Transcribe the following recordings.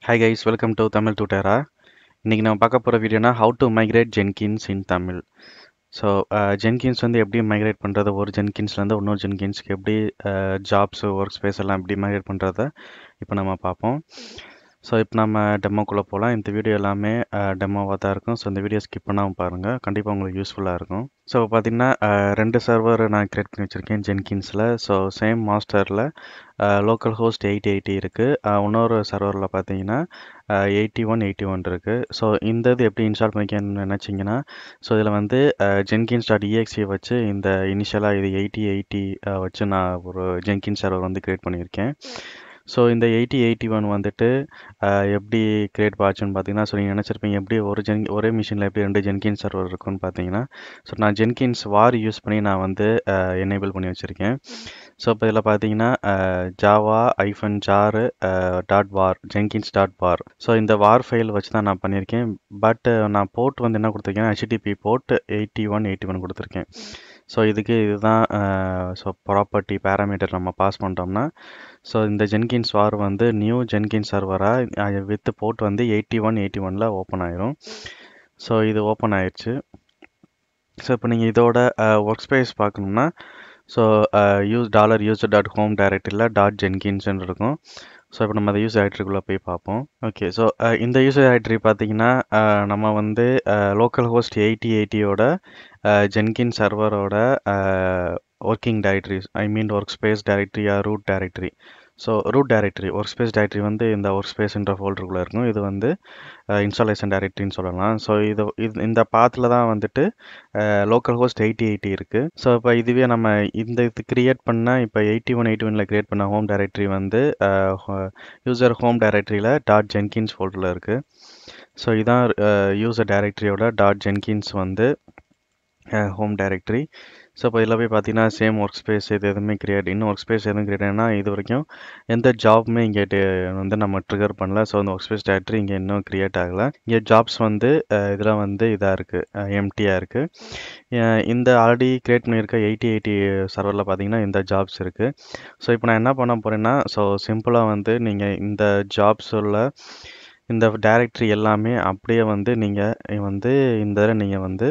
hi guys welcome to Tamil டூட்டரா இன்றைக்கி நம்ம பார்க்க போகிற வீடியோனா how to migrate Jenkins in Tamil so Jenkins வந்து எப்படி மைக்ரேட் பண்ணுறது ஒரு ஜென்கின்ஸ்லேருந்து இன்னொரு ஜென்கின்ஸ்க்கு எப்படி ஜாப்ஸ் ஒர்க் ஸ்பேஸ் எல்லாம் எப்படி மைக்ரேட் பண்ணுறத இப்போ நம்ம பார்ப்போம் ஸோ இப்போ நம்ம டெமோக்குள்ளே போகலாம் இந்த வீடியோ எல்லாமே டெமோவாக தான் இருக்கும் ஸோ இந்த வீடியோ ஸ்கிப் பண்ணாமல் பாருங்கள் கண்டிப்பாக உங்களுக்கு யூஸ்ஃபுல்லாக இருக்கும் ஸோ பார்த்தீங்கன்னா ரெண்டு சர்வர் நான் க்ரியேட் பண்ணி வச்சுருக்கேன் ஜென்கின்ஸில் ஸோ சேம் மாஸ்டரில் லோக்கல் ஹோஸ்ட் எயிட் எயிட்டி இருக்குது இன்னொரு சர்வரில் பார்த்தீங்கன்னா எயிட்டி ஒன் எயிட்டி ஒன் இருக்குது ஸோ இந்த இது எப்படி இன்ஸ்டால் பண்ணிக்கணும்னு நினச்சிங்கன்னா ஸோ இதில் வந்து ஜென்கின்ஸ் டாட் இஎக்ஸியை வச்சு இந்த இனிஷியலாக இது எயிட்டி எயிட்டி வச்சு நான் ஒரு ஜென்கின் சர்வர் வந்து க்ரியேட் பண்ணியிருக்கேன் ஸோ இந்த எயிட்டி எயிட்டி ஒன் வந்துட்டு எப்படி கிரியேட் ஆச்சுன்னு பார்த்தீங்கன்னா ஸோ நீங்கள் நினச்சிருப்பீங்க எப்படி ஒரு ஜென் ஒரே மிஷினில் எப்படி ரெண்டு ஜென்கின் சர்வர் இருக்குன்னு பார்த்தீங்கன்னா ஸோ நான் ஜென்கின்ஸ் வார் யூஸ் பண்ணி நான் வந்து எனேபிள் பண்ணி வச்சுருக்கேன் ஸோ இப்போ இதில் பார்த்தீங்கன்னா Java hyphen jar dot war Jenkins dot war so இந்த வார் ஃபைல் வச்சு தான் நான் பண்ணியிருக்கேன் பட் நான் போர்ட் வந்து என்ன கொடுத்துருக்கேன் HTTP port eighty one eighty one கொடுத்துருக்கேன் ஸோ இதுக்கு இதுதான் ஸோ ப்ராப்பர்ட்டி பேராமீட்டர் நம்ம பாஸ் பண்ணிட்டோம்னா ஸோ இந்த ஜென்கின்ஸ் வார் வந்து நியூ ஜென்கின் சர்வராக வித் போர்ட் வந்து எயிட்டி ஒன் எயிட்டி ஒனில் ஓப்பன் ஆயிரும் ஸோ இது ஓப்பன் ஆயிடுச்சு ஸோ இப்போ நீங்கள் இதோட ஒர்க் ஸ்பேஸ் பார்க்கணும்னா so use dollar use dot home டைரக்டரியில் டாட் ஜென்கின்ஸ்னு இருக்கும் ஸோ இப்போ நம்ம அந்த யூஸ் டைரக்டரிக்குள்ளே போய் பார்ப்போம் ஓகே ஸோ இந்த யூஸ் டைரக்டரி பார்த்தீங்கன்னா நம்ம வந்து லோக்கல் ஹோஸ்ட் எயிட்டி எயிட்டியோட ஜென்கின் சர்வரோட working directories I mean work space டைரக்டரியா root directory so root directory work space directory வந்து இந்த ஒர்க் ஸ்பேஸ்ன்ற ஃபோல்டருக்குள்ளே இருக்கும் இது வந்து இன்ஸ்டாலேஷன் டைரக்டரின்னு சொல்லலாம் ஸோ இது இது இந்த பாத்தில் தான் வந்துட்டு லோக்கல் ஹோஸ்ட் எயிட்டி எயிட்டி இருக்குது ஸோ இப்போ இதுவே நம்ம இந்த இது கிரியேட் பண்ண இப்போ எயிட்டி ஒன் எயிட்டி ஒனில் கிரியேட் பண்ண ஹோம் டைரக்டரி வந்து யூசர் ஹோம் டைரக்டரியில் டாட் ஜென்கின்ஸ் ஃபோல்டரில் இருக்குது ஸோ இதான் யூசர் டைரக்டரியோட டாட் ஜென்கின்ஸ் வந்து ஹோம் டைரக்டரி ஸோ இப்போ இதில் போய் பார்த்தீங்கன்னா சேம் ஒர்க் ஸ்பேஸ் இது எதுவுமே கிரியேட் இன்னும் ஒர்க் ஸ்பேஸ் எதுவும் கிரியேட் ஆனா இது வரைக்கும் எந்த ஜாப்புமே இங்கே வந்து நம்ம ட்ரிகர் பண்ணல ஸோ அந்த ஒர்க் ஸ்பேஸ் டேரக்டரி இங்கே இன்னும் கிரியேட் ஆகலை இங்கே ஜாப்ஸ் வந்து இதில் வந்து இதாக இருக்குது எம்டியாக இருக்குது இந்த ஆல்ரெடி கிரியேட் பண்ணியிருக்க எயிட்டி எயிட்டி சர்வரில் பார்த்தீங்கன்னா இந்த ஜாப்ஸ் இருக்குது ஸோ இப்போ நான் என்ன பண்ண போகிறேன்னா ஸோ சிம்பிளாக வந்து நீங்கள் இந்த ஜாப்ஸ் உள்ள இந்த டைரக்டரி எல்லாமே அப்படியே வந்து நீங்கள் வந்து இந்த இதில் நீங்கள் வந்து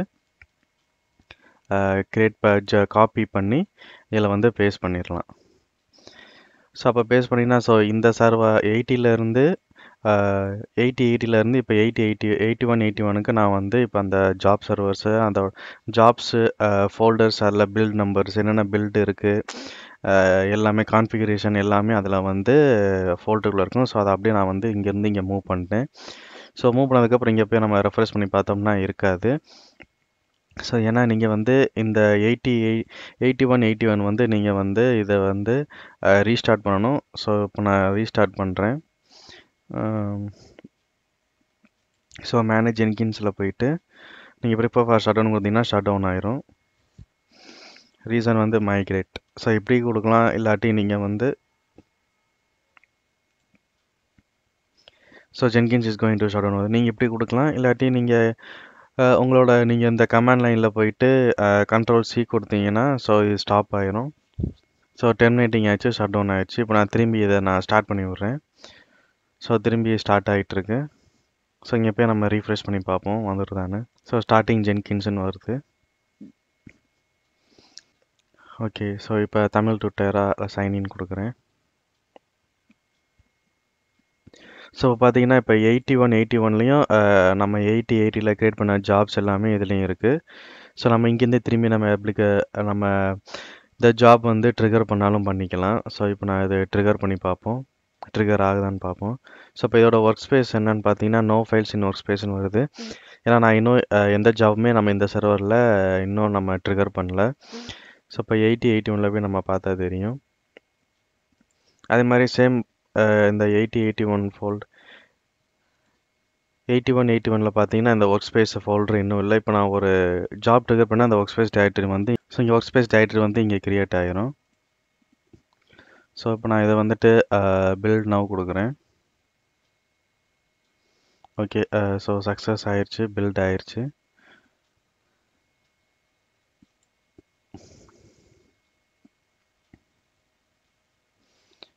கிரியேட் காப்பி பண்ணி இதில் வந்து பேஸ்ட் பண்ணிடலாம் ஸோ அப்போ பேஸ்ட் பண்ணிங்கன்னா ஸோ இந்த சர்வர் எயிட்டிலேருந்து எயிட்டி எயிட்டிலேருந்து இப்போ eighty eighty eighty one eighty ஒனுக்கு நான் வந்து இப்போ அந்த ஜாப் சர்வர்ஸு அந்த ஜாப்ஸு ஃபோல்டர்ஸ் அதில் பில்ட் நம்பர்ஸ் என்னென்ன பில்டு இருக்குது எல்லாமே கான்ஃபிகரேஷன் எல்லாமே அதில் வந்து ஃபோல்டருக்குள்ளே இருக்கும் ஸோ அதை அப்படியே நான் வந்து இங்கேருந்து இங்கே மூவ் பண்ணிட்டேன் ஸோ மூவ் பண்ணதுக்கப்புறம் இங்கே போய் நம்ம ரெஃப்ரெஷ் பண்ணி பார்த்தோம்னா இருக்காது ஸோ ஏன்னா நீங்கள் வந்து இந்த eighty eighty one eighty one வந்து நீங்கள் வந்து இதை வந்து ரீஸ்டார்ட் பண்ணணும் ஸோ இப்போ நான் ரீஸ்டார்ட் பண்ணுறேன் ஸோ மேனேஜ் ஜென்கின்ஸில் போயிட்டு நீங்கள் ப்ரிப்பர் ஃபார் ஷட் டவுன் கொடுத்தீங்கன்னா ஷட் டவுன் ஆயிரும் ரீசன் வந்து மைக்ரேட் ஸோ இப்படி கொடுக்கலாம் இல்லாட்டி நீங்கள் வந்து so Jenkins is going to shut down வருது நீங்கள் இப்படி கொடுக்கலாம் இல்லாட்டி நீங்கள் உங்களோட நீங்கள் இந்த கமாண்ட் லைனில் போயிட்டு கண்ட்ரோல் சி கொடுத்தீங்கன்னா ஸோ இது ஸ்டாப் ஆயிரும் ஸோ டெர்மினேட்டிங் ஆயிடுச்சு ஷட் டவுன் ஆயிடுச்சு இப்போ நான் திரும்பி இதை நான் ஸ்டார்ட் பண்ணி விட்றேன் ஸோ திரும்பி ஸ்டார்ட் ஆகிட்டுருக்கு ஸோ இங்கே போய் நம்ம ரீஃப்ரெஷ் பண்ணி பார்ப்போம் வந்துடுதானே ஸோ ஸ்டார்டிங் ஜென்கின்ஸ்னு வருது ஓகே ஸோ இப்போ தமிழ் ட்விட்டராக சைன்இன் கொடுக்குறேன் ஸோ பார்த்தீங்கன்னா இப்போ எயிட்டி ஒன் எயிட்டி ஒன்லேயும் நம்ம எயிட்டி எயிட்டியில் க்ரியேட் பண்ண ஜாப்ஸ் எல்லாமே இதுலேயும் இருக்குது ஸோ நம்ம இங்கேருந்து திரும்பி நம்ம அப்ளிக்க நம்ம இந்த ஜாப் வந்து ட்ரிகர் பண்ணாலும் பண்ணிக்கலாம் ஸோ இப்போ நான் இது ட்ரிகர் பண்ணி பார்ப்போம் ட்ரிகர் ஆகுதான்னு பார்ப்போம் ஸோ இப்போ இதோட ஒர்க் ஸ்பேஸ் என்னன்னு பார்த்தீங்கன்னா நோ ஃபைல்ஸ் இன் ஒர்க் ஸ்பேஸ்னு வருது ஏன்னா நான் இன்னும் எந்த ஜாப்புமே நம்ம இந்த சர்வரில் இன்னும் நம்ம ட்ரிகர் பண்ணல ஸோ இப்போ எயிட்டி எயிட்டி ஒனில் போய் நம்ம பார்த்தா தெரியும் அதே மாதிரி சேம் இந்த eighty eighty one fold eighty one eighty ஒனில் பார்த்தீங்கன்னா இந்த ஒர்க் ஸ்பேஸ் ஃபோல்டர் இன்னும் இல்லை இப்போ நான் ஒரு ஜாப் ட்ரிகர் பண்ணால் அந்த ஒர்க் ஸ்பேஸ் டைரக்டரி வந்து ஸோ இங்கே ஒர்க் ஸ்பேஸ் டைரக்டரி வந்து இங்கே கிரியேட் ஆகிரும் ஸோ இப்போ நான் இதை வந்துட்டு பில்ட் நவ் கொடுக்குறேன் ஓகே ஸோ சக்ஸஸ் ஆயிடுச்சு பில்ட் ஆயிடுச்சு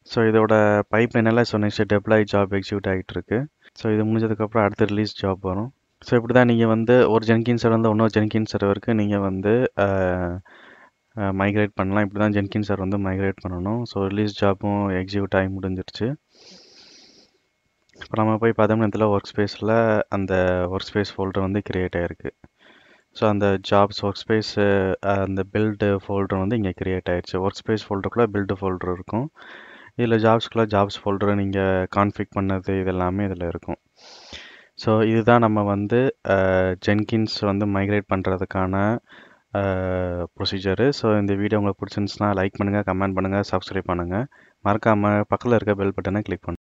ஸோ இதோட பைப்லைன் எல்லாம் so next deploy job execute ஆகிட்டு இருக்கு ஸோ இது முடிஞ்சதுக்கப்புறம் அடுத்த ரிலீஸ் ஜாப் வரும் ஸோ இப்படி தான் நீங்கள் வந்து ஒரு ஜென்கின் சர்வர் வந்து இன்னொரு ஜென்கின் சர்வருக்கு நீங்கள் வந்து மைக்ரேட் பண்ணலாம் இப்படி தான் ஜென்கின் சர்வர் வந்து மைக்ரேட் பண்ணணும் ஸோ ரிலீஸ் ஜாப்பும் எக்ஸிக்யூட் ஆகி முடிஞ்சிருச்சு இப்போ நம்ம போய் பார்த்தோம்னா இதில் ஒர்க் ஸ்பேஸில் அந்த ஒர்க் ஸ்பேஸ் ஃபோல்டர் வந்து க்ரியேட் ஆகிருக்கு ஸோ அந்த ஜாப்ஸ் ஒர்க் ஸ்பேஸ் அந்த பில்டு ஃபோல்டர் வந்து இங்கே க்ரியேட் ஆயிடுச்சு ஒர்க் ஸ்பேஸ் ஃபோல்டருக்குள்ளே பில்டு ஃபோல்டர் இருக்கும் இதில் ஜாப்ஸ்குள்ளே ஜாப்ஸ் ஃபோல்டரை நீங்கள் கான்ஃபிக் பண்ணது இது எல்லாமே இதில் இருக்கும் ஸோ இதுதான் நம்ம வந்து ஜென்கின்ஸ் வந்து மைக்ரேட் பண்ணுறதுக்கான ப்ரொசீஜரு ஸோ இந்த வீடியோ உங்களுக்கு பிடிச்சிருந்துச்சுன்னா லைக் பண்ணுங்கள் கமெண்ட் பண்ணுங்கள் சப்ஸ்கிரைப் பண்ணுங்கள் மறக்காமல் பக்கத்தில் இருக்க பெல் பட்டனை கிளிக் பண்ணுங்கள்